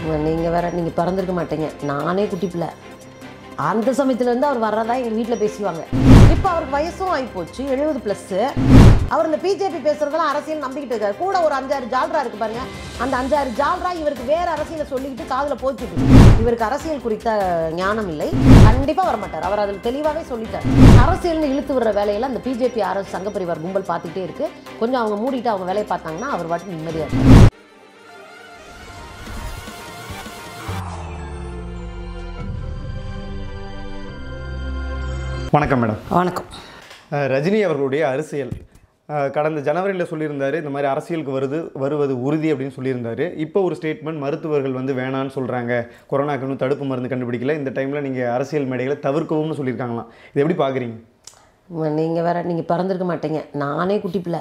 நீங்கள் வேற நீங்கள் பிறந்திருக்க மாட்டீங்க நானே குட்டி பிள்ளை அந்த சமயத்துலேருந்து அவர் வர்றதா எங்கள் வீட்டில் பேசுவாங்க இப்போ அவருக்கு வயசும் ஆகிப்போச்சு எழுபது ப்ளஸ்ஸு அவர் இந்த பிஜேபி பேசுறதெல்லாம் அரசியல் நம்பிக்கிட்டு இருக்காரு கூட ஒரு அஞ்சாறு ஜால்ரா இருக்கு பாருங்க அந்த அஞ்சாறு ஜால்ரா இவருக்கு வேற அரசியலை சொல்லிக்கிட்டு காதில் போச்சுட்டு இருக்கு. இவருக்கு அரசியல் குறித்த ஞானம் இல்லை கண்டிப்பாக வரமாட்டார் அவர் அதில் தெளிவாகவே சொல்லிட்டார் அரசியல்னு இழுத்து விடுற வேலையில அந்த பிஜேபி அரசு சங்க பரிவார் கும்பல் பார்த்துக்கிட்டே இருக்கு கொஞ்சம் அவங்க மூடிட்டு அவங்க வேலையை பார்த்தாங்கன்னா அவர் பாட்டு நிம்மதியாக இருக்கும் வணக்கம் மேடம் வணக்கம் அஹ் ரஜினி அவர்களுடைய அரசியல் அஹ் கடந்த ஜனவரியில் சொல்லியிருந்தாரு இந்த மாதிரி அரசியலுக்கு வருது வருவது உறுதி அப்படின்னு சொல்லியிருந்தாரு இப்போ ஒரு ஸ்டேட்மெண்ட் மருத்துவர்கள் வந்து வேணான்னு சொல்கிறாங்க கொரோனாக்கு இன்னும் தடுப்பு மருந்து கண்டுபிடிக்கல இந்த டைமில் நீங்கள் அரசியல் மேடைகளை தவிர்க்கவும்னு சொல்லியிருக்காங்களாம் இதை எப்படி பார்க்குறீங்க நீங்கள் வேற நீங்கள் பிறந்திருக்க மாட்டீங்க நானே குட்டி பிள்ளை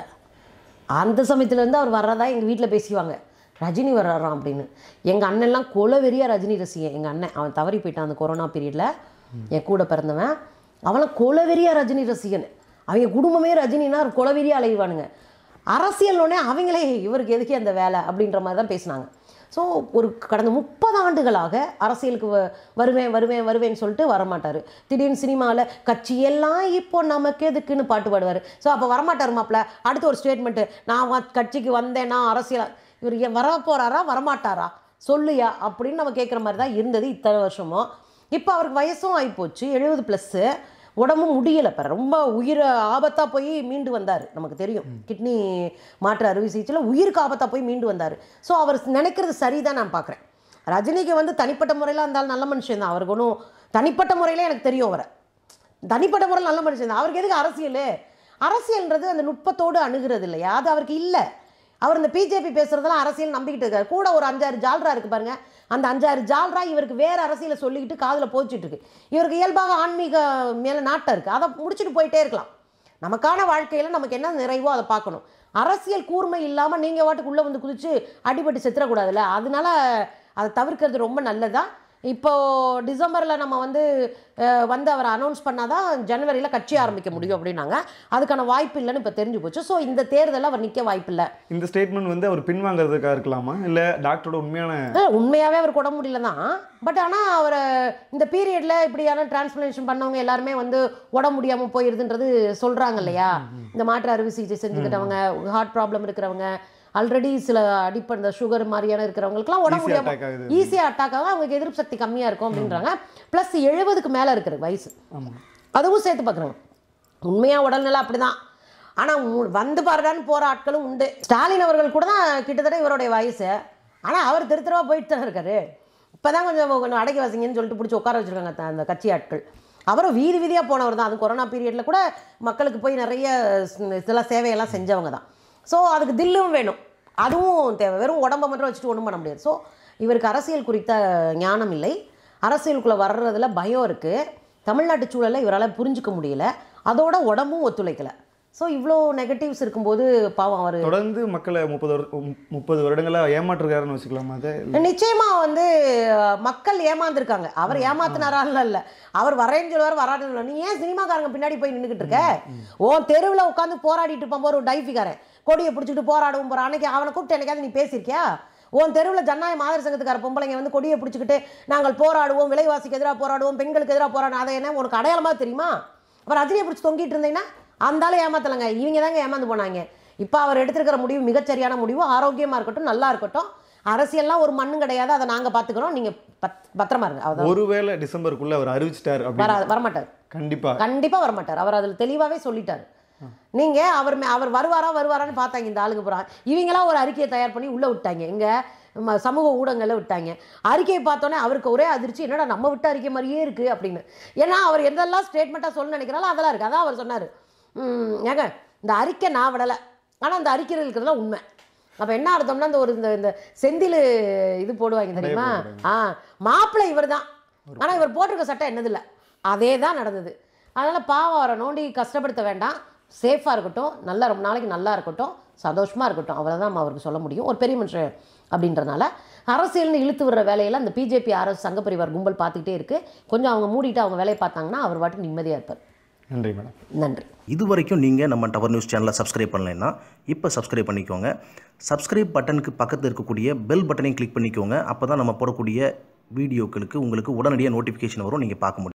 அந்த சமயத்துலேருந்து அவர் வர்றதா எங்கள் வீட்டில் பேசிவாங்க ரஜினி வர்றாராம் அப்படின்னு எங்கள் அண்ணன்லாம் கொலவெறியாக ரஜினி ரசிகன் எங்கள் அண்ணன் அவன் தவறி போயிட்டான் அந்த கொரோனா பீரியடில் என் கூட பிறந்தவன் அவனை கொலவெறியாக ரஜினி ரசிகன் அவங்க குடும்பமே ரஜினினா கொலவெறியாக அலைவானுங்க அரசியல்னோடனே அவங்களே இவருக்கு எதுக்கே அந்த வேலை அப்படின்ற மாதிரி தான் பேசினாங்க ஸோ ஒரு கடந்த முப்பது ஆண்டுகளாக அரசியலுக்கு வ- வருவேன் வருவேன் வருவேன்னு சொல்லிட்டு வரமாட்டார் திடீர்னு சினிமாவில் கட்சியெல்லாம் இப்போ நமக்கு எதுக்குன்னு பாட்டு பாடுவார் ஸோ அப்போ வரமாட்டார் மாப்பிள்ள அடுத்து ஒரு ஸ்டேட்மெண்ட்டு நான் வ- கட்சிக்கு வந்தேன்னா அரசியல் இவர் ஏன் வர போகிறாரா வரமாட்டாரா சொல்லுயா அப்படின்னு நம்ம கேட்குற மாதிரி தான் இருந்தது இத்தனை வருஷமும் இப்போ அவருக்கு வயசும் ஆகிப்போச்சு எழுபது ப்ளஸ்ஸு உடம்பும் முடியலை இப்போ ரொம்ப உயிர் ஆபத்தாக போய் மீண்டு வந்தார் நமக்கு தெரியும் கிட்னி மாற்று அறுவை சிகிச்சையில் உயிருக்கு ஆபத்தாக போய் மீண்டு வந்தார் ஸோ அவர் நினைக்கிறது சரிதான் நான் பார்க்குறேன் ரஜினிக்கு வந்து தனிப்பட்ட முறையில் இருந்தாலும் நல்ல மனுஷன் தான் அவருக்கு ஒன்றும் தனிப்பட்ட முறையில் எனக்கு தெரியும் அவரை தனிப்பட்ட முறையில் நல்ல மனுஷன் தான் அவருக்கு எதுக்கு அரசியல் அரசியல்ன்றது அந்த நுட்பத்தோடு அணுகிறது இல்லையா அது அவருக்கு இல்லை அவர் இந்த பிஜேபி பேசுறதெல்லாம் அரசியல் நம்பிக்கிட்டு இருக்காரு கூட ஒரு அஞ்சாறு ஜால்ரா இருக்கு பாருங்க அந்த அஞ்சாறு ஜால்ரா இவருக்கு வேற அரசியலை சொல்லிக்கிட்டு காதில் போச்சுட்டு இருக்கு இவருக்கு இயல்பாக ஆன்மீக மேலே நாட்டம் இருக்கு அதை முடிச்சுட்டு போயிட்டே இருக்கலாம் நமக்கான வாழ்க்கையில் நமக்கு என்ன நிறைவோ அதை பார்க்கணும் அரசியல் கூர்மை இல்லாமல் நீங்கள் வாட்டுக்கு உள்ளே வந்து குதிச்சு அடிபட்டு செத்துறக்கூடாதுல்ல அதனால அதை தவிர்க்கிறது ரொம்ப நல்லதா இப்போ டிசம்பரில் நம்ம வந்து அஹ், வந்து அவரை அனௌன்ஸ் பண்ணாதான் ஜனவரியில் கட்சி ஆரம்பிக்க முடியும் அப்படின்னாங்க அதுக்கான வாய்ப்பு இல்லைன்னு இப்போ தெரிஞ்சு போச்சு ஸோ இந்த தேர்தலில் அவர் நிற்க வாய்ப்பு இல்லை இந்த ஸ்டேட்மெண்ட் வந்து அவர் பின்வாங்கிறதுக்காக இருக்கலாமா இல்லை டாக்டரோட உண்மையான உண்மையாகவே அவர் உடம்பு முடியல தான் பட் ஆனால் அவர் இந்த பீரியடில் இப்படியான டிரான்ஸ்பிளேஷன் பண்ணவங்க எல்லாருமே வந்து உடம்பு முடியாமல் போயிருதுன்றது சொல்கிறாங்க இல்லையா இந்த மாற்று அறுவை சிகிச்சை செஞ்சுக்கிட்டவங்க ஹார்ட் ப்ராப்ளம் இருக்கிறவங்க ஆல்ரெடி சில அடிப்படை இந்த சுகர் மாதிரியான இருக்கிறவங்களுக்குலாம் உடம்பு Easy முடியாமல் attack ஆகுது. ஈஸியாக அட்டாக் ஆகும் அவங்களுக்கு எதிர்ப்பு சக்தி கம்மியாக இருக்கும் அப்படின்றாங்க ப்ளஸ் எழுபதுக்கு மேலே இருக்குது வயசு ஆமாம் அதுவும் சேர்த்து பார்க்குறாங்க உண்மையாக உடல்நிலை அப்படிதான் ஆனால் வந்து பாருடான்னு போகிற ஆட்களும் உண்டு ஸ்டாலின் அவர்கள் கூட தான் கிட்டத்தட்ட இவருடைய வயசு ஆனால் அவர் திரு திருவா போயிட்டு தானே இருக்காரு இப்போ தான் கொஞ்சம் கொஞ்சம் அடக்கி வாசிங்கன்னு சொல்லிட்டு பிடிச்சி உட்கார வச்சுருக்காங்க த- அந்த கட்சி ஆட்கள் அவரும் வீதி வீதியாக போனவர் தான் அது கொரோனா பீரியடில் கூட மக்களுக்கு போய் நிறைய ஸ்- இதெல்லாம் சேவையெல்லாம் செஞ்சவங்க தான் ஸோ அதுக்கு தில்லும் வேணும் அதுவும் தேவை வெறும் உடம்பை மட்டும் வச்சுட்டு ஒன்றும் பண்ண முடியாது ஸோ இவருக்கு அரசியல் குறித்த ஞானம் இல்லை அரசியலுக்குள்ளே வர்றதுல பயம் இருக்குது தமிழ்நாட்டு சூழலை இவரால் புரிஞ்சுக்க முடியல அதோட உடம்பும் ஒத்துழைக்கலை ஸோ இவ்வளோ நெகட்டிவ்ஸ் இருக்கும்போது பாவம் அவர் தொடர்ந்து மக்களை முப்பது வரு- முப்பது வருடங்களாக ஏமாற்றுக்காருன்னு வச்சுக்கலாமா அதை நிச்சயமா வந்து அஹ், மக்கள் ஏமாந்துருக்காங்க அவர் ஏமாத்தினாரால இல்ல அவர் வரேன்னு சொல்லுவார் வராதுன்னு சொல்லுவார். நீ ஏன் சினிமாக்காரங்க பின்னாடி போய் நின்றுக்கிட்டு இருக்க உன் தெருவில் உட்காந்து போராடிட்டு இருப்பான் ஒரு டைஃபிக்காரன் கொடியை பிடிச்சிட்டு போராடவும் போகிறான் அன்னைக்கு அவனை கூப்பிட்டு என்னைக்காவது நீ பேசியிருக்கியா உன் தெருவில் ஜனநாயக மாதர் சங்கத்துக்கார பொம்பளைங்க வந்து கொடியை பிடிச்சிக்கிட்டு நாங்கள் போராடுவோம் விலைவாசிக்கு எதிராக போராடுவோம் பெண்களுக்கு எதிராக போராடுவோம் அதை என்ன உனக்கு அடையாளமாக தெரியுமா அப்புறம் ரஜினியை பிடிச்சி தொங்கிட்டு இருந்தீங்கன்னா அந்த ஆளு ஏமாத்தலைங்க இவங்க தாங்க ஏமாந்து போனாங்க இப்போ அவர் எடுத்திருக்கிற முடிவு மிகச்சரியான முடிவு ஆரோக்கியமாக இருக்கட்டும் நல்லா இருக்கட்டும் அரசியல்லாம் ஒரு மண்ணும் கிடையாது அதை நாங்கள் பார்த்துக்கிறோம் நீங்கள் பத் பத்திரமா இருங்க அவர் ஒருவேளை டிசம்பருக்குள்ள அவர் அறிவிச்சிட்டார் வர அப்படின்னு வரமாட்டார் கண்டிப்பா கண்டிப்பாக வரமாட்டார் அவர் அதில் தெளிவாகவே சொல்லிட்டார் நீங்கள் அவர் மே- அவர் வருவாரா வருவாரான்னு பார்த்தாங்க இந்த ஆளுங்க போகிறாங்க இவங்களாம் ஒரு அறிக்கையை தயார் பண்ணி உள்ளே விட்டாங்க இங்கே சமூக ஊடகங்களில் விட்டாங்க அறிக்கையை பார்த்தோன்னே அவருக்கு ஒரே அதிர்ச்சி என்னடா நம்ம விட்ட அறிக்கை மாதிரியே இருக்குது அப்படின்னு ஏன்னா அவர் எதெல்லாம் ஸ்டேட்மெண்ட்டாக சொல்ல நினைக்கிறாரோ அதெல்லாம் இருக்குது அதான் அவர் சொன்னார் ஏங்க இந்த அறிக்கை நான் விடலை ஆனால் அந்த அறிக்கையில் இருக்கிறதுலாம் உண்மை அப்போ என்ன அர்த்தம்னா இந்த ஒரு இந்த இந்த செந்தில் இது போடுவாங்க தெரியுமா ஆ மாப்பிள்ளை இவர் தான் ஆனால் இவர் போட்டிருக்க சட்டை என்னது இல்லை அதே தான் நடந்தது அதனால் பாவம் அவரை நோண்டி கஷ்டப்படுத்த வேண்டாம் சேஃபாக இருக்கட்டும் நல்லா ரொம்ப நாளைக்கு நல்லா இருக்கட்டும் சந்தோஷமாக இருக்கட்டும் அவ்வளோதான் நம்ம அவருக்கு சொல்ல முடியும் ஒரு பெரிய மனுஷன் அப்படின்றனால அரசியல்னு இழுத்து விடுற வேலையெல்லாம் அந்த பிஜேபி அரசு சங்க பரிவார் கும்பல் பார்த்துக்கிட்டே இருக்குது கொஞ்சம் அவங்க மூடிட்டு அவங்க வேலையை பார்த்தாங்கன்னா அவர் பாட்டுக்கு நிம்மதியாக இருப்பார் நன்றி மேடம் நன்றி இது வரைக்கும் நீங்கள் நம்ம டவர் நியூஸ் சேனலை சப்ஸ்கிரைப் பண்ணலைன்னா இப்போ சப்ஸ்கிரைப் பண்ணிக்கோங்க சப்ஸ்கிரைப் பட்டனுக்கு பக்கத்தில் இருக்கக்கூடிய பெல் பட்டனையும் கிளிக் பண்ணிக்கோங்க அப்போ தான் நம்ம போடக்கூடிய வீடியோக்களுக்கு உங்களுக்கு உடனடியாக நோட்டிஃபிகேஷன் வரும் நீங்கள் பார்க்க முடியும்